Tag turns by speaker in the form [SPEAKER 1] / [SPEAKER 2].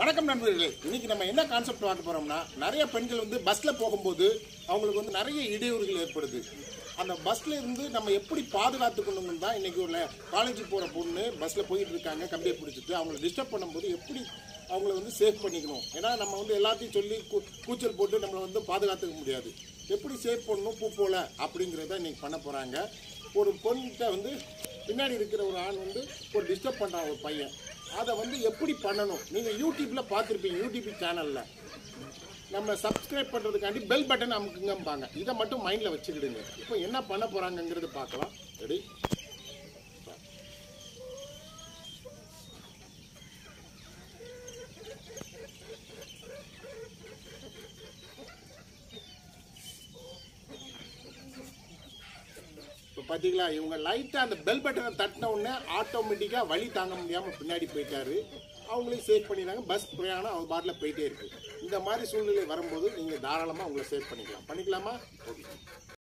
[SPEAKER 1] வணக்கம் நண்பர்களே இன்னைக்கு நம்ம என்ன கான்செப்ட் பார்க்க போறோம்னா நிறைய பெண்கள் வந்து பஸ்ல போகும்போது அவங்களுக்கு வந்து நிறைய இடையூறுகள் ஏற்படுது அந்த பஸ்ல இருந்து நம்ம எப்படி பாதுகாத்துக்கணும்னு தான் இன்னைக்கு உள்ள காலேஜ் போற பொண்ணு பஸ்ல போயிட்டு இருக்காங்க கம்பியை பிடிச்சிட்டு அவங்கள டிஸ்டர்ப் பண்ணும்போது எப்படி அவங்கள வந்து சேஃப் பண்ணிக்கணும் ஏன்னா நம்ம வந்து எல்லாத்தையும் சொல்லி கூ- கூச்சல் போட்டு நம்மளை வந்து பாதுகாத்துக்க முடியாது எப்படி சேஃப் பண்ணணும் பூ போல அப்படிங்கிறத இன்னைக்கு பண்ண போறாங்க ஒரு பொண்ணுகிட்ட வந்து பின்னாடி இருக்கிற ஒரு ஆண் வந்து ஒரு டிஸ்டர்ப் பண்றான் ஒரு பையன் அதை வந்து எப்படி பண்ணணும் நீங்க யூடியூப்ல பார்த்துருப்பீங்க யூடியூப் சேனல்ல நம்ம சப்ஸ்கிரைப் பண்றதுக்காண்டி பெல் பட்டன் அமுக்குங்கம்பாங்க இதை மட்டும் மைண்ட்ல வச்சுக்கிடுங்க இப்போ என்ன பண்ண போறாங்கங்கிறது பார்க்கலாம் ரெடி இப்போ பார்த்தீங்களா இவங்க லைட்டாக அந்த பெல் பட்டனை தட்டின உடனே ஆட்டோமேட்டிக்காக வழி தாங்க முடியாமல் பின்னாடி போயிட்டாரு அவங்களையும் சேவ் பண்ணிடுறாங்க பஸ் பிரயாணம் அவங்க பாட்டில் போயிட்டே இருக்கு இந்த மாதிரி சூழ்நிலை வரும்போது நீங்கள் தாராளமாக உங்களை சேவ் பண்ணிக்கலாம் பண்ணிக்கலாமா ஓகே